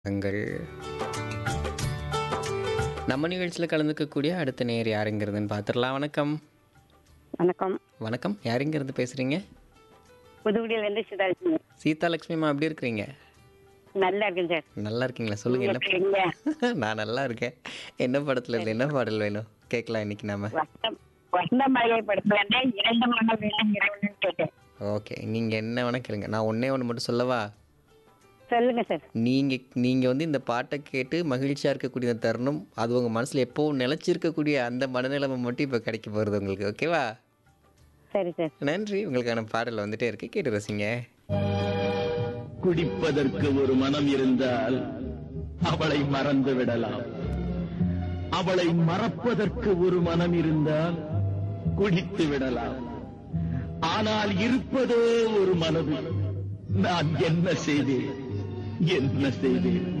தங்கள் நம்ம நிகழ்ச்சியில் கலந்துக்கக்கூடிய அடுத்த நேர் யாருங்கிறதுன்னு பார்த்துடலாம் வணக்கம் வணக்கம் வணக்கம் யாருங்கிறது பேசுகிறீங்க புதுக்குடியில இருந்து சிதாலட்சுமி சீதாலட்சுமிமா எப்படி இருக்கிறீங்க நல்லா இருக்கேன் சார் நல்லா இருக்கீங்களா சொல்லுங்க நீங்க என்ன எப்படி இருக்கீங்க? நான் நல்லா இருக்கேன் என்ன படத்துல இருந்து என்ன பாடல் வேணும் கேட்கலாம் இன்னைக்கு நாம வசந்த வசந்த மலையை படத்துல இருந்து இரண்டு மணம் வேண்டும் இறைவன் கேட்டேன் ஓகே நீங்க என்ன வேணா கேளுங்க நான் ஒண்ணே ஒன்று மட்டும் சொல்லவா சொல்லுங்க சார் நீங்க நீங்க வந்து இந்த பாட்டை கேட்டு மகிழ்ச்சியா இருக்கக்கூடிய இந்த தருணம் அது உங்க மனசுல எப்பவும் நிலைச்சிருக்கக்கூடிய அந்த மனநிலைமை மட்டும் இப்போ கிடைக்க போகிறது உங்களுக்கு ஓகேவா சரி சார் நன்றி உங்களுக்கான பாடல் வந்துட்டே இருக்கு கேட்டு ரசிங்க குடிப்பதற்கு ஒரு மனம் இருந்தால் அவளை மறந்து விடலாம் அவளை மறப்பதற்கு ஒரு மனம் இருந்தால் குடித்து விடலாம் ஆனால் இருப்பதோ ஒரு மனது நான் என்ன செய்தேன் என்ன செய்தேன்